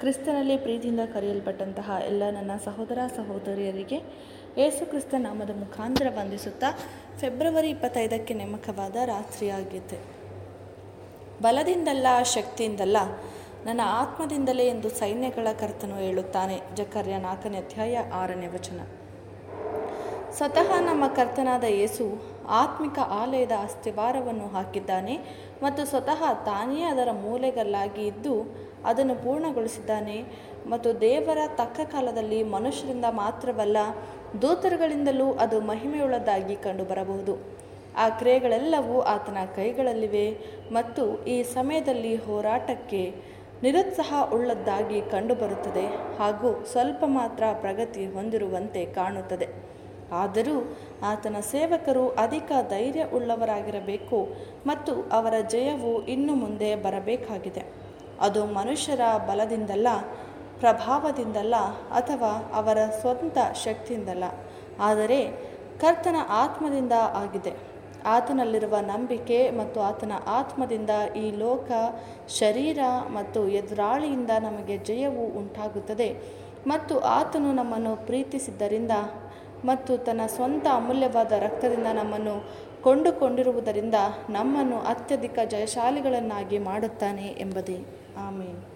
ಕ್ರಿಸ್ತನಲ್ಲಿ ಪ್ರೀತಿಯಿಂದ ಕರೆಯಲ್ಪಟ್ಟಂತಹ ಎಲ್ಲ ನನ್ನ ಸಹೋದರ ಸಹೋದರಿಯರಿಗೆ ಯೇಸು ಕ್ರಿಸ್ತ ನಾಮದ ಮುಖಾಂತರ ವಂದಿಸುತ್ತಾ ಫೆಬ್ರವರಿ ಇಪ್ಪತ್ತೈದಕ್ಕೆ ನೇಮಕವಾದ ರಾತ್ರಿಯಾಗಿದೆ ಬಲದಿಂದಲ್ಲ ಶಕ್ತಿಯಿಂದಲ್ಲ ನನ್ನ ಆತ್ಮದಿಂದಲೇ ಎಂದು ಸೈನ್ಯಗಳ ಕರ್ತನು ಹೇಳುತ್ತಾನೆ ಜಕರ್ಯ ನಾಲ್ಕನೇ ಅಧ್ಯಾಯ ಆರನೇ ವಚನ ಸ್ವತಃ ನಮ್ಮ ಕರ್ತನಾದ ಯೇಸು ಆತ್ಮಿಕ ಆಲಯದ ಅಸ್ಥಿವಾರವನ್ನು ಹಾಕಿದ್ದಾನೆ ಮತ್ತು ಸ್ವತಃ ತಾನೇ ಅದರ ಮೂಲೆಗಲ್ಲಾಗಿ ಇದ್ದು ಅದನ್ನು ಪೂರ್ಣಗೊಳಿಸಿದ್ದಾನೆ ಮತ್ತು ದೇವರ ತಕ್ಕ ಕಾಲದಲ್ಲಿ ಮನುಷ್ಯರಿಂದ ಮಾತ್ರವಲ್ಲ ದೂತರುಗಳಿಂದಲೂ ಅದು ಮಹಿಮೆಯುಳ್ಳದ್ದಾಗಿ ಕಂಡುಬರಬಹುದು ಆ ಕ್ರಿಯೆಗಳೆಲ್ಲವೂ ಆತನ ಕೈಗಳಲ್ಲಿವೆ ಮತ್ತು ಈ ಸಮಯದಲ್ಲಿ ಹೋರಾಟಕ್ಕೆ ನಿರುತ್ಸಾಹ ಉಳ್ಳದ್ದಾಗಿ ಕಂಡುಬರುತ್ತದೆ ಹಾಗೂ ಸ್ವಲ್ಪ ಮಾತ್ರ ಪ್ರಗತಿ ಹೊಂದಿರುವಂತೆ ಕಾಣುತ್ತದೆ ಆದರೂ ಆತನ ಸೇವಕರು ಅಧಿಕ ಧೈರ್ಯ ಉಳ್ಳವರಾಗಿರಬೇಕು ಮತ್ತು ಅವರ ಜಯವು ಇನ್ನು ಮುಂದೆ ಬರಬೇಕಾಗಿದೆ ಅದು ಮನುಷ್ಯರ ಬಲದಿಂದಲ್ಲ ಪ್ರಭಾವದಿಂದಲ್ಲ ಅಥವಾ ಅವರ ಸ್ವಂತ ಶಕ್ತಿಯಿಂದಲ್ಲ ಆದರೆ ಕರ್ತನ ಆತ್ಮದಿಂದ ಆಗಿದೆ ಆತನಲ್ಲಿರುವ ನಂಬಿಕೆ ಮತ್ತು ಆತನ ಆತ್ಮದಿಂದ ಈ ಲೋಕ ಶರೀರ ಮತ್ತು ಎದುರಾಳಿಯಿಂದ ನಮಗೆ ಜಯವು ಉಂಟಾಗುತ್ತದೆ ಮತ್ತು ಆತನು ನಮ್ಮನ್ನು ಪ್ರೀತಿಸಿದ್ದರಿಂದ ಮತ್ತು ತನ್ನ ಸ್ವಂತ ಅಮೂಲ್ಯವಾದ ರಕ್ತದಿಂದ ನಮ್ಮನ್ನು ಕೊಂಡುಕೊಂಡಿರುವುದರಿಂದ ನಮ್ಮನ್ನು ಅತ್ಯಧಿಕ ಜಯಶಾಲಿಗಳನ್ನಾಗಿ ಮಾಡುತ್ತಾನೆ ಎಂಬುದೇ ಆಮೇಲೆ